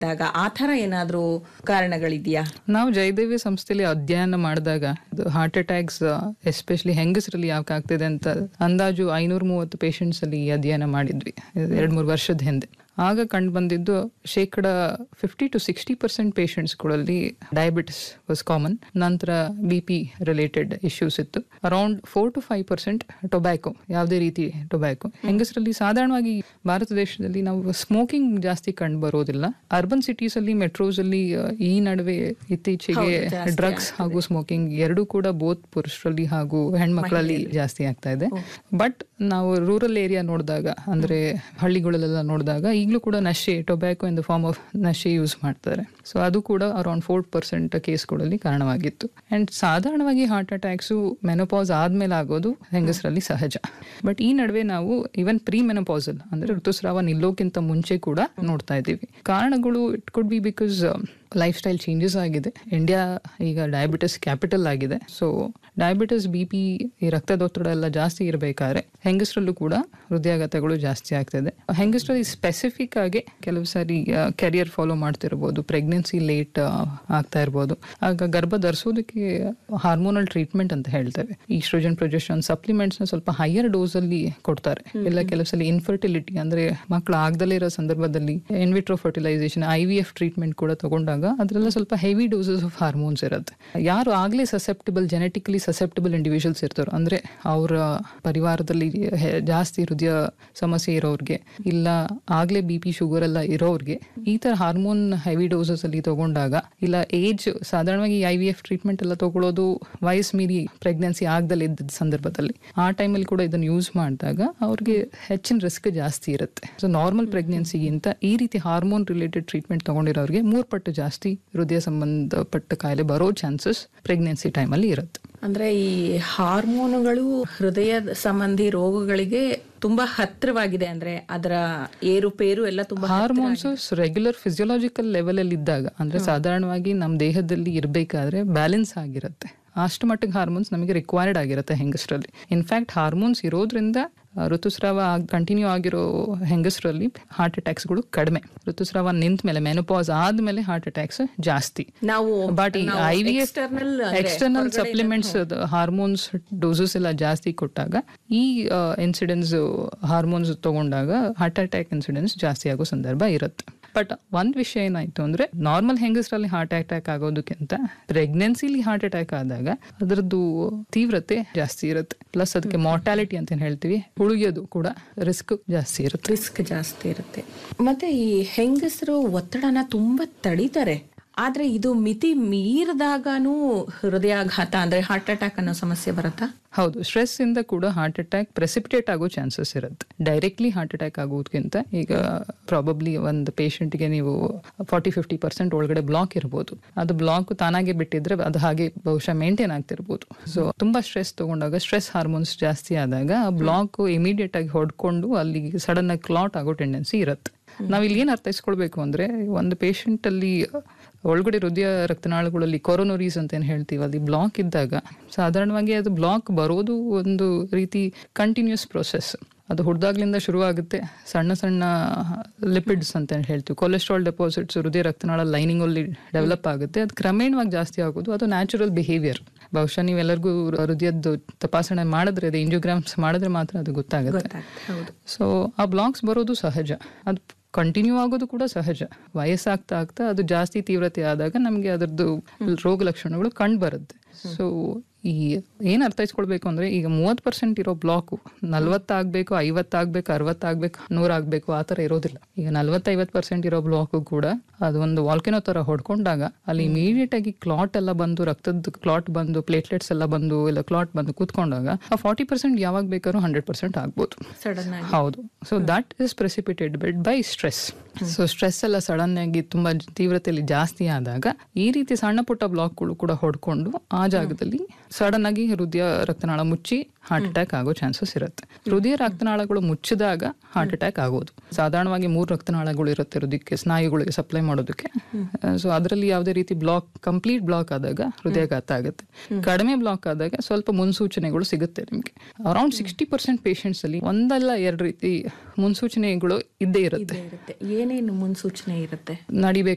ದಾಗ ಆ ಥರ ಏನಾದ್ರೂ ಕಾರಣಗಳಿದೆಯಾ ನಾವು ಜಯದೇವಿ ಸಂಸ್ಥೆಯಲ್ಲಿ ಅಧ್ಯಯನ ಮಾಡಿದಾಗ ಇದು ಹಾರ್ಟ್ ಅಟ್ಯಾಕ್ಸ್ ಎಸ್ಪೆಷಲಿ ಹೆಂಗಸರಲ್ಲಿ ಯಾಕೆ ಆಗ್ತಿದೆ ಅಂತ ಅಂದಾಜು ಐನೂರ ಮೂವತ್ತು ಪೇಷಂಟ್ಸ್ ಅಲ್ಲಿ ಈ ಅಧ್ಯಯನ ಮಾಡಿದ್ವಿ ಎರಡ್ ಮೂರು ವರ್ಷದ ಹಿಂದೆ ಆಗ ಕಂಡು ಬಂದಿದ್ದು ಶೇಕಡ ಫಿಫ್ಟಿ ಟು ಸಿಕ್ಸ್ಟಿ ಪರ್ಸೆಂಟ್ ಪೇಷಂಟ್ಸ್ಗಳಲ್ಲಿ ಡಯಾಬಿಟಿಸ್ ವಾಸ್ ಕಾಮನ್ ನಂತರ ಬಿ ಪಿ ರಿಲೇಟೆಡ್ ಇಶ್ಯೂಸ್ ಇತ್ತು around four to five percent tobacco ಯಾವುದೇ ರೀತಿ ಟೊಬ್ಯಾಕೊ ಹೆಂಗಸರಲ್ಲಿ ಸಾಧಾರಣವಾಗಿ ಭಾರತ ದೇಶದಲ್ಲಿ ನಾವು ಸ್ಮೋಕಿಂಗ್ ಜಾಸ್ತಿ ಕಂಡು ಬರೋದಿಲ್ಲ ಅರ್ಬನ್ ಸಿಟೀಸ್ ಅಲ್ಲಿ ಮೆಟ್ರೋಸ್ ಅಲ್ಲಿ ಆ, ಈ ನಡುವೆ ಇತ್ತೀಚೆಗೆ ಡ್ರಗ್ಸ್ ಹಾಗೂ ಸ್ಮೋಕಿಂಗ್ ಎರಡೂ ಕೂಡ ಬೋತ್ ಪುರುಷರಲ್ಲಿ ಹಾಗೂ ಹೆಣ್ಮಕ್ಳಲ್ಲಿ ಜಾಸ್ತಿ ಆಗ್ತಾ ಇದೆ ಬಟ್ ನಾವು ರೂರಲ್ ಏರಿಯಾ ನೋಡಿದಾಗ ಅಂದ್ರೆ ಹಳ್ಳಿಗಳಲ್ಲೆಲ್ಲ ನೋಡಿದಾಗ ಈಗಲೂ ಕೂಡ ನಶೆ tobacco in the form of ನಶೆ ಯೂಸ್ ಮಾಡ್ತಾರೆ ಸೊ ಅದು ಕೂಡ ಅರೌಂಡ್ ಫೋರ್ ಪರ್ಸೆಂಟ್ ಕೇಸ್ಗಳಲ್ಲಿ ಕಾರಣವಾಗಿತ್ತು ಅಂಡ್ ಸಾಧಾರಣವಾಗಿ ಹಾರ್ಟ್ ಅಟ್ಯಾಕ್ಸು ಮೆನೋಪಾಸ್ ಆದ್ಮೇಲೆ ಆಗೋದು ಹೆಂಗಸರಲ್ಲಿ ಸಹಜ ಬಟ್ ಈ ನಡುವೆ ನಾವು ಇವನ್ ಪ್ರೀ ಮೆನೋಪಾಸಲ್ ಅಂದ್ರೆ ಋತುಸ್ರಾವ ನಿಲ್ಲೋಕ್ಕಿಂತ ಮುಂಚೆ ಕೂಡ ನೋಡ್ತಾ ಇದ್ದೀವಿ ಕಾರಣಗಳು it could be because lifestyle changes ಆಗಿದೆ ಇಂಡಿಯಾ ಈಗ ಡಯಾಬಿಟಿಸ್ ಕ್ಯಾಪಿಟಲ್ ಆಗಿದೆ ಸೊ ಡಯಾಬಿಟಿಸ್ ಬಿ ಪಿ ಈ ರಕ್ತದೊತ್ತಡ ಎಲ್ಲ ಜಾಸ್ತಿ ಇರಬೇಕಾದ್ರೆ ಹೆಂಗಸರಲ್ಲೂ ಕೂಡ ಹೃದಯಾಘಾತಗಳು ಜಾಸ್ತಿ ಆಗ್ತದೆ ಹೆಂಗಸರಲ್ಲಿ ಸ್ಪೆಸಿಫಿಕ್ ಆಗಿ ಕೆಲವು ಸಾರಿ ಕೆರಿಯರ್ ಫಾಲೋ ಮಾಡ್ತಿರ್ಬೋದು ಪ್ರೆಗ್ನೆನ್ಸಿ ಲೇಟ್ ಆಗ್ತಾ ಇರ್ಬೋದು ಆಗ ಗರ್ಭ ಧರಿಸೋದಕ್ಕೆ ಹಾರ್ಮೋನಲ್ ಟ್ರೀಟ್ಮೆಂಟ್ ಅಂತ ಹೇಳ್ತೇವೆ ಈಸ್ಟ್ರೋಜನ್ ಪ್ರೊಜೆಕ್ಷನ್ ಸಪ್ಲಿಮೆಂಟ್ಸ್ ನ ಸ್ವಲ್ಪ ಹೈಯರ್ ಡೋಸ್ ಅಲ್ಲಿ ಕೊಡ್ತಾರೆ ಎಲ್ಲ ಕೆಲವು ಸಲ ಇನ್ಫರ್ಟಿಲಿಟಿ ಅಂದ್ರೆ ಮಕ್ಕಳು ಆಗದಲ್ಲೇ ಇರೋ ಸಂದರ್ಭದಲ್ಲಿ in vitro fertilisation I V F treatment ಕೂಡ ತಗೊಂಡಾಗ ಅದರೆಲ್ಲ ಸ್ವಲ್ಪ ಹೆವಿ ಡೋಸಸ್ ಆಫ್ ಹಾರ್ಮೋನ್ಸ್ ಇರುತ್ತೆ ಯಾರು ಆಗ್ಲೇ ಸಸೆಪ್ಟಿಬಲ್ ಜೆನೆಟಿಕಲಿ ಸಸೆಪ್ಟಿಬಲ್ ಇಂಡಿವಿಜುವಲ್ಸ್ ಇರ್ತಾರೋ ಅಂದ್ರೆ ಅವರ ಪರಿವಾರದಲ್ಲಿ ಹೆ- ಜಾಸ್ತಿ ಹೃದಯ ಸಮಸ್ಯೆ ಇರೋರ್ಗೆ ಇಲ್ಲ ಆಗ್ಲೇ ಬಿ ಪಿ ಶುಗರ್ ಎಲ್ಲ ಇರೋರ್ಗೆ ಈ ತರ ಹಾರ್ಮೋನ್ ಹೆವಿ ಡೋಸಸ್ ಅಲ್ಲಿ ತಗೊಂಡಾಗ ಇಲ್ಲ ಏಜ್ ಸಾಧಾರಣವಾಗಿ ಐ ವಿ ಎಫ್ ಟ್ರೀಟ್ಮೆಂಟ್ ಎಲ್ಲ ತಗೊಳ್ಳೋದು ವಯಸ್ಸು ಮೀರಿ ಪ್ರೆಗ್ನೆನ್ಸಿ ಆಗದಲ್ಲೇ ಇದ್ದ ಸಂದರ್ಭದಲ್ಲಿ ಆ ಟೈಮಲ್ಲಿ ಕೂಡ ಇದನ್ನು ಯೂಸ್ ಮಾಡಿದಾಗ ಅವ್ರಿಗೆ ಹೆಚ್ಚಿನ ರಿಸ್ಕ್ ಜಾಸ್ತಿ ಇರುತ್ತೆ ಸೊ ನಾರ್ಮಲ್ ಪ್ರೆಗ್ನೆನ್ಸಿಗಿಂತ ಈ ರೀತಿ ಹಾರ್ಮೋನ್ ರಿಲೇಟೆಡ್ ಟ್ರೀಟ್ಮೆಂಟ್ ತಗೊಂಡಿರೋರಿಗೆ ಮೂರು ಪಟ್ಟು ಜಾಸ್ತಿ ಹೃದಯ ಸಂಬಂಧಪಟ್ಟ ಕಾಯಿಲೆ ಬರೋ ಚಾನ್ಸಸ್ ಪ್ರೆಗ್ನೆನ್ಸಿ ಟೈಮಲ್ಲಿ ಇರುತ್ತೆ ಅಂದ್ರೆ ಈ ಹಾರ್ಮೋನುಗಳು ಹೃದಯ ಸಂಬಂಧಿ ರೋಗಗಳಿಗೆ ತುಂಬಾ ಹತ್ತಿರವಾಗಿದೆ ಅಂದ್ರೆ ಅದರ ಏರುಪೇರು ಎಲ್ಲ ತುಂಬಾ ಹಾರ್ಮೋನ್ಸ್ ರೆಗ್ಯುಲರ್ ಫಿಸಿಯೋಲಾಜಿಕಲ್ ಲೆವೆಲ್ ಅಲ್ಲಿ ಇದ್ದಾಗ ಅಂದ್ರೆ ಸಾಧಾರಣವಾಗಿ ನಮ್ಮ ದೇಹದಲ್ಲಿ ಇರಬೇಕಾದ್ರೆ ಬ್ಯಾಲೆನ್ಸ್ ಆಗಿರುತ್ತೆ ಅಷ್ಟು ಮಟ್ಟಿಗೆ ಹಾರ್ಮೋನ್ಸ್ ನಮಗೆ ರಿಕ್ವೈರ್ಡ್ ಆಗಿರುತ್ತೆ ಹೆಂಗಸರಲ್ಲಿ ಇನ್ಫ್ಯಾಕ್ಟ್ ಹಾರ್ಮೋನ್ಸ್ ಇರೋದ್ರಿಂದ ಆ, ಋತುಸ್ರಾವ ಕಂಟಿನ್ಯೂ ಆಗಿರೋ ಹೆಂಗಸರಲ್ಲಿ ಹಾರ್ಟ್ ಅಟ್ಯಾಕ್ಸ್ಗಳು ಕಡಿಮೆ ಋತುಸ್ರಾವ ನಿಂತ ಮೇಲೆ ಮೆನೋಪಾಸ್ ಆದ್ಮೇಲೆ ಹಾರ್ಟ್ ಅಟ್ಯಾಕ್ಸ್ ಜಾಸ್ತಿ ನಾವು ಬಟ್ ಈ I V S external external supplements hormones doses ಎಲ್ಲ ಜಾಸ್ತಿ ಕೊಟ್ಟಾಗ ಈ ಇನ್ಸಿಡೆನ್ಸ್ ಹಾರ್ಮೋನ್ಸ್ ತಗೊಂಡಾಗ ಹಾರ್ಟ್ ಅಟ್ಯಾಕ್ ಇನ್ಸಿಡೆನ್ಸ್ ಜಾಸ್ತಿ ಆಗೋ ಸಂದರ್ಭ ಇರುತ್ತೆ ಬಟ್ ಒಂದ್ ವಿಷಯ ಏನಾಯ್ತು ಅಂದ್ರೆ ನಾರ್ಮಲ್ ಹೆಂಗಸರಲ್ಲಿ ಹಾರ್ಟ್ ಅಟ್ಯಾಕ್ ಆಗೋದಕ್ಕಿಂತ ಪ್ರೆಗ್ನೆನ್ಸಿಲಿ ಹಾರ್ಟ್ ಅಟ್ಯಾಕ್ ಆದಾಗ ಅದರದ್ದು ತೀವ್ರತೆ ಜಾಸ್ತಿ ಇರುತ್ತೆ ಪ್ಲಸ್ ಅದಕ್ಕೆ ಮಾರ್ಟಾಲಿಟಿ ಅಂತ ಏನ್ ಹೇಳ್ತೀವಿ ಉಳಿಯೋದು ಕೂಡ ರಿಸ್ಕ್ ಜಾಸ್ತಿ ಇರುತ್ತೆ ರಿಸ್ಕ್ ಜಾಸ್ತಿ ಇರುತ್ತೆ ಮತ್ತೆ ಈ ಹೆಂಗಸರು ಒತ್ತಡನ ತುಂಬಾ ತಡೀತಾರೆ ಆದ್ರೆ ಇದು ಮಿತಿ ಮೀರಿದಾಗನೂ ಹೃದಯಾಘಾತ ಅಂದ್ರೆ ಹಾರ್ಟ್ ಅಟ್ಯಾಕ್ ಅನ್ನೋ ಸಮಸ್ಯೆ ಬರುತ್ತಾ ಹೌದು ಸ್ಟ್ರೆಸ್ ಇಂದ ಕೂಡ ಹಾರ್ಟ್ ಅಟ್ಯಾಕ್ ಪ್ರೆಸಿಪಿಟೇಟ್ ಆಗೋ ಚಾನ್ಸಸ್ ಇರುತ್ತೆ ಡೈರೆಕ್ಟ್ಲಿ ಹಾರ್ಟ್ ಅಟ್ಯಾಕ್ ಆಗೋದಕ್ಕಿಂತ ಈಗ ಪ್ರಾಬಬ್ಲಿ ಒಂದು ಗೆ ನೀವು ಫಾರ್ಟಿ ಫಿಫ್ಟಿ ಪರ್ಸೆಂಟ್ ಒಳಗಡೆ ಬ್ಲಾಕ್ ಇರ್ಬೋದು ಅದು ಬ್ಲಾಕ್ ತಾನಾಗೆ ಬಿಟ್ಟಿದ್ರೆ ಅದು ಹಾಗೆ ಬಹುಶಃ ಮೇಂಟೈನ್ ಆಗ್ತಿರ್ಬೋದು ಸೊ ತುಂಬಾ ಸ್ಟ್ರೆಸ್ ತಗೊಂಡಾಗ ಸ್ಟ್ರೆಸ್ ಹಾರ್ಮೋನ್ಸ್ ಜಾಸ್ತಿ ಆದಾಗ ಆ ಬ್ಲಾಕ್ ಇಮಿಡಿಯೇಟ್ ಆಗಿ ಹೊಡ್ಕೊಂಡು ಅಲ್ಲಿ ಸಡನ್ ಆಗಿ ಕ್ಲಾಟ್ ಆಗೋ ಟೆಂಡೆನ್ಸಿ ಇರುತ್ತೆ ನಾವ್ ಇಲ್ಲಿ ಏನ್ ಅರ್ಥೈಸ್ಕೊಳ್ಬೇಕು ಅಂದ್ರೆ ಒಂದು ಪೇಷಂಟ್ ಅಲ್ಲಿ ಒಳಗಡೆ ಹೃದಯ ರಕ್ತನಾಳಗಳಲ್ಲಿ ಕೊರೋನೋರೀಸ್ ಅಂತ ಏನ್ ಹೇಳ್ತೀವಿ ಅಲ್ಲಿ ಬ್ಲಾಕ್ ಇದ್ದಾಗ ಸಾಧಾರಣವಾಗಿ ಅದು ಬ್ಲಾಕ್ ಬರೋದು ಒಂದು ರೀತಿ ಕಂಟಿನ್ಯೂಸ್ ಪ್ರೊಸೆಸ್ ಅದು ಹುಡ್ದಾಗ್ಲಿಂದ ಶುರುವಾಗುತ್ತೆ ಸಣ್ಣ ಸಣ್ಣ ಲಿಪಿಡ್ಸ್ ಅಂತ ಏನ್ ಹೇಳ್ತೀವಿ ಕೊಲೆಸ್ಟ್ರಾಲ್ ಡೆಪಾಸಿಟ್ಸ್ ಹೃದಯ ರಕ್ತನಾಳ ಲೈನಿಂಗ್ ಅಲ್ಲಿ ಡೆವಲಪ್ ಆಗುತ್ತೆ ಅದು ಕ್ರಮೇಣವಾಗಿ ಜಾಸ್ತಿ ಆಗೋದು ಅದು ನ್ಯಾಚುರಲ್ ಬಿಹೇವಿಯರ್ ಬಹುಶಃ ನೀವೆಲ್ಲರಿಗೂ ಹೃದಯದ್ದು ತಪಾಸಣೆ ಮಾಡಿದ್ರೆ ಅದು ಇಂಜಿಯೋಗ್ರಾಮ್ಸ್ ಮಾಡಿದ್ರೆ ಮಾತ್ರ ಅದು ಗೊತ್ತಾಗುತ್ತೆ ಗೊತ್ತಾಗ್ತದೆ ಹೌದು ಸೊ ಆ ಬ್ಲಾಕ್ಸ್ ಬರೋದು ಸಹಜ ಅದು ಕಂಟಿನ್ಯೂ ಆಗೋದು ಕೂಡ ಸಹಜ ವಯಸ್ಸಾಗ್ತಾ ಆಗ್ತಾ ಅದು ಜಾಸ್ತಿ ತೀವ್ರತೆ ಆದಾಗ ನಮಗೆ ಅದರದ್ದು ರೋಗ ಲಕ್ಷಣಗಳು ಕಂಡು ಬರುತ್ತೆ ಸೊ ಈ ಏನ್ ಅರ್ಥೈಸ್ಕೊಳ್ಬೇಕು ಅಂದ್ರೆ ಈಗ ಮೂವತ್ ಪರ್ಸೆಂಟ್ ಇರೋ ಬ್ಲಾಕು ನಲ್ವತ್ತಾಗ್ಬೇಕು ಐವತ್ತಾಗ್ಬೇಕು ಅರವತ್ತಾಗ್ಬೇಕು ನೂರಾಗ್ಬೇಕು ಆ ತರ ಇರೋದಿಲ್ಲ ಈಗ ನಲ್ವತ್ತೈವತ್ ಪರ್ಸೆಂಟ್ ಇರೋ ಬ್ಲಾಕು ಕೂಡ ಅದು ಒಂದು ವಾಲ್ಕೆನೋ ತರ ಹೊಡ್ಕೊಂಡಾಗ ಅಲ್ಲಿ ಇಮಿಡಿಯೇಟ್ ಆಗಿ ಕ್ಲಾಟ್ ಎಲ್ಲ ಬಂದು ರಕ್ತದ ಕ್ಲಾಟ್ ಬಂದು ಪ್ಲೇಟ್ಲೆಟ್ಸ್ ಎಲ್ಲ ಬಂದು ಇಲ್ಲ ಕ್ಲಾಟ್ ಬಂದು ಕೂತ್ಕೊಂಡಾಗ ಆ ಫಾರ್ಟಿ ಪರ್ಸೆಂಟ್ ಯಾವಾಗ ಬೇಕಾದ್ರೂ ಹಂಡ್ರೆಡ್ ಪರ್ಸೆಂಟ್ ಆಗ್ಬೋದು ಸಡನ್ ಆಗಿ ಹೌದು so that is precipitated bed by stress so stress ಎಲ್ಲ ಸಡನ್ ಆಗಿ ತುಂಬಾ ತೀವ್ರತೆಯಲ್ಲಿ ಜಾಸ್ತಿ ಆದಾಗ ಈ ರೀತಿ ಸಣ್ಣ ಪುಟ್ಟ ಬ್ಲಾಕ್ಗಳು ಕೂಡ ಹೊಡ್ಕೊಂಡು ಆ ಜಾಗದಲ್ಲಿ ಸಡನ್ ಆಗಿ ಹೃದಯ ರಕ್ತನಾಳ ಮುಚ್ಚಿ ಹಾರ್ಟ್ ಅಟ್ಯಾಕ್ ಆಗೋ ಚಾನ್ಸಸ್ ಇರುತ್ತೆ ಹೃದಯ ರಕ್ತನಾಳಗಳು ಮುಚ್ಚಿದಾಗ ಹಾರ್ಟ್ ಅಟ್ಯಾಕ್ ಆಗೋದು ಸಾಧಾರಣವಾಗಿ ಮೂರು ರಕ್ತನಾಳಗಳು ಇರುತ್ತೆ ಹೃದಯಕ್ಕೆ ಸ್ನಾಯುಗಳಿಗೆ ಸಪ್ಲೈ ಮಾಡೋದಕ್ಕೆ ಸೊ ಅದರಲ್ಲಿ ಯಾವುದೇ ರೀತಿ ಬ್ಲಾಕ್ ಕಂಪ್ಲೀಟ್ ಬ್ಲಾಕ್ ಆದಾಗ ಹೃದಯಾಘಾತ ಆಗುತ್ತೆ ಕಡಿಮೆ ಬ್ಲಾಕ್ ಆದಾಗ ಸ್ವಲ್ಪ ಮುನ್ಸೂಚನೆಗಳು ಸಿಗುತ್ತೆ ನಿಮಗೆ ಅರೌಂಡ್ ಸಿಕ್ಸ್ಟಿ ಪರ್ಸೆಂಟ್ ಪೇಷಂಟ್ಸ್ ಅಲ್ಲಿ ಒಂದಲ್ಲ ಎರಡು ರೀತಿ ಮುನ್ಸೂಚನೆಗಳು ಇದ್ದೇ ಇರುತ್ತೆ ಇರುತ್ತೆ ಏನೇನು ಮುನ್ಸೂಚನೆ ಇರುತ್ತೆ ನಡಿಬೇಕು